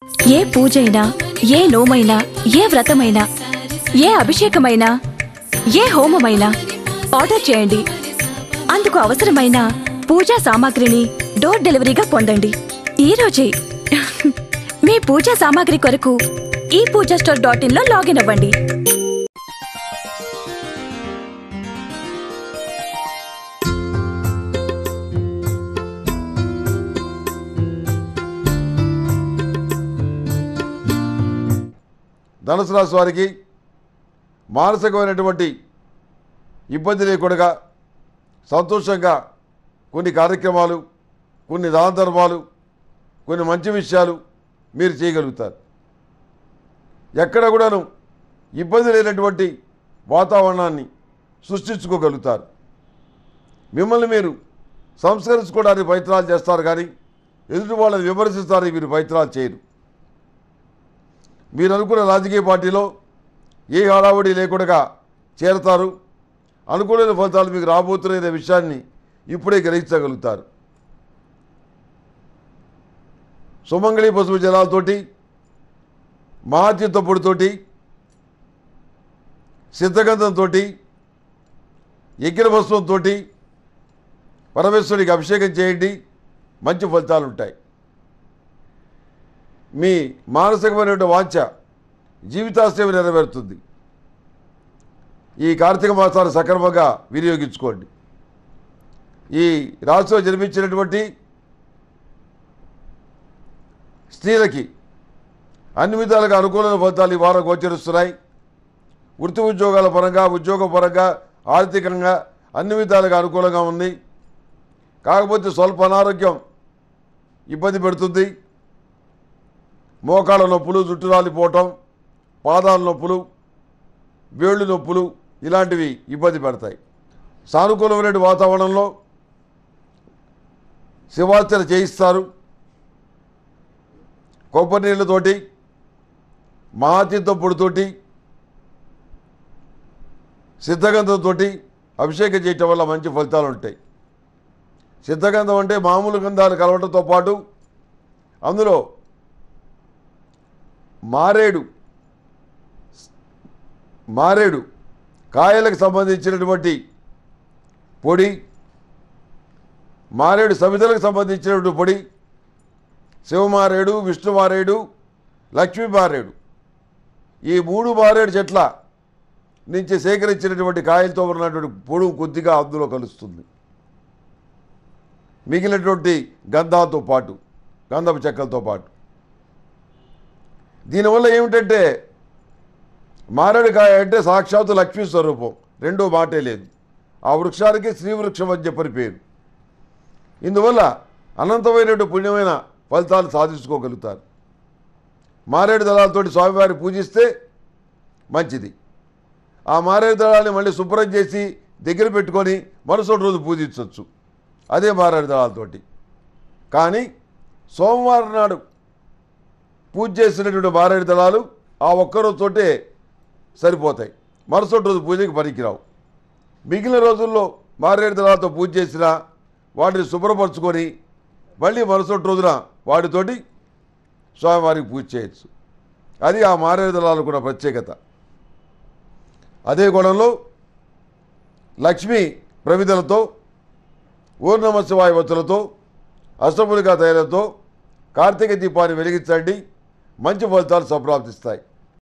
ఏ పూజైనా ఏ నోమైనా ఏ వ్రతమైనా ఏ అభిషేకమైనా ఏ హోమమైనా ఆర్డర్ చేయండి అందుకు అవసరమైన పూజా సామాగ్రిని డోర్ డెలివరీగా పొందండి ఈ రోజే మీ పూజా సామాగ్రి కొరకు e Puja store dot in లో లాగిన్ అవ్వండి ధనుసు రాశి వారికి మానసికమైనటువంటి ఇబ్బంది లేకుండా సంతోషంగా కొన్ని కార్యక్రమాలు కొన్ని దాన ధర్మాలు కొన్ని మంచి విషయాలు మీరు చేయగలుగుతారు ఎక్కడ కూడాను ఇబ్బంది లేనటువంటి వాతావరణాన్ని సృష్టించుకోగలుగుతారు మిమ్మల్ని మీరు సంస్కరించుకోవడానికి ప్రయత్నాలు చేస్తారు కానీ ఎదుటి వాళ్ళని విమర్శిస్తారు మీరు ప్రయత్నాలు చేయరు మీరు అనుకున్న రాజకీయ పార్టీలో ఏ హడావుడి లేకుండా చేరతారు అనుకూలమైన ఫలితాలు మీకు రాబోతున్నాయనే విషయాన్ని ఇప్పుడే గ్రహించగలుగుతారు సుమంగళి పసుపు జలాలతోటి మహాచిత్తపుడితోటి సిద్ధగంధంతో ఎగ్గిన భస్మంతో పరమేశ్వరుడికి అభిషేకం చేయండి మంచి ఫలితాలు ఉంటాయి మీ మానసికమైనటువంటి వాంఛ జీవితాశయం నెరవేరుతుంది ఈ కార్తీక మాసాన్ని సక్రమంగా వినియోగించుకోండి ఈ రాశిలో జన్మించినటువంటి స్త్రీలకి అన్ని విధాలుగా అనుకూలమైన ఫలితాలు ఈ వారం గోచరిస్తున్నాయి వృత్తి ఉద్యోగాల పరంగా ఉద్యోగ పరంగా ఆర్థికంగా అన్ని విధాలుగా అనుకూలంగా ఉంది కాకపోతే స్వల్ప అనారోగ్యం ఇబ్బంది పెడుతుంది మోకాళ్ళ నొప్పులు జుట్టు రాలిపోవటం పాదాల నొప్పులు వేళ్ళు నొప్పులు ఇలాంటివి ఇబ్బంది పెడతాయి సానుకూలమైన వాతావరణంలో శివార్చన చేయిస్తారు కొబ్బరి నీళ్ళతోటి మహాతీర్థం పొడితోటి సిద్ధగంధంతో అభిషేకం చేయటం వల్ల మంచి ఫలితాలు ఉంటాయి సిద్ధగంధం అంటే మామూలు గంధాలు కలవడంతో పాటు అందులో మారేడు మారేడు కాయలకు సంబంధించినటువంటి పొడి మారేడు సమితలకు సంబంధించినటువంటి పొడి శివమారేడు విష్ణుమారేడు లక్ష్మీ మారేడు ఈ మూడు మారేడు చెట్ల నుంచి సేకరించినటువంటి కాయలతో ఉన్నటువంటి పొడుగు కొద్దిగా అందులో కలుస్తుంది మిగిలినటువంటి గంధాలతో పాటు గంధపు చెక్కలతో పాటు దీనివల్ల ఏమిటంటే మారేడుకాయ అంటే సాక్షాత్తు లక్ష్మీ స్వరూపం రెండో మాటే లేదు ఆ వృక్షానికి శ్రీవృక్షం అని చెప్పని పేరు ఇందువల్ల అనంతమైనటువంటి పుణ్యమైన ఫలితాలు సాధించుకోగలుగుతారు మారేడు దళాలతోటి స్వామివారిని పూజిస్తే మంచిది ఆ మారేడు దళాన్ని మళ్ళీ శుభ్రం చేసి దగ్గర పెట్టుకొని మరుసటి రోజు పూజించవచ్చు అదే మారేడు దళాలతోటి కానీ సోమవారం నాడు పూజ చేసినటువంటి మారేడు దళాలు ఆ ఒక్కరోజుతోటే సరిపోతాయి మరుసటి రోజు పూజకి పనికిరావు మిగిలిన రోజుల్లో మారేడు దళాలతో పూజ చేసినా వాటిని శుభ్రపరచుకొని మళ్ళీ మరుసటి రోజున వాటితోటి స్వామివారికి పూజ చేయొచ్చు అది ఆ మారేడు దళాలకు ఉన్న ప్రత్యేకత అదే గుణంలో లక్ష్మీ ప్రమిదలతో ఓం నమ శివాయ వత్తులతో అష్టములికా తైలతో కార్తీక దీపాన్ని వెలిగించండి మంచి ఫలితాలు సంప్రాప్తిస్తాయి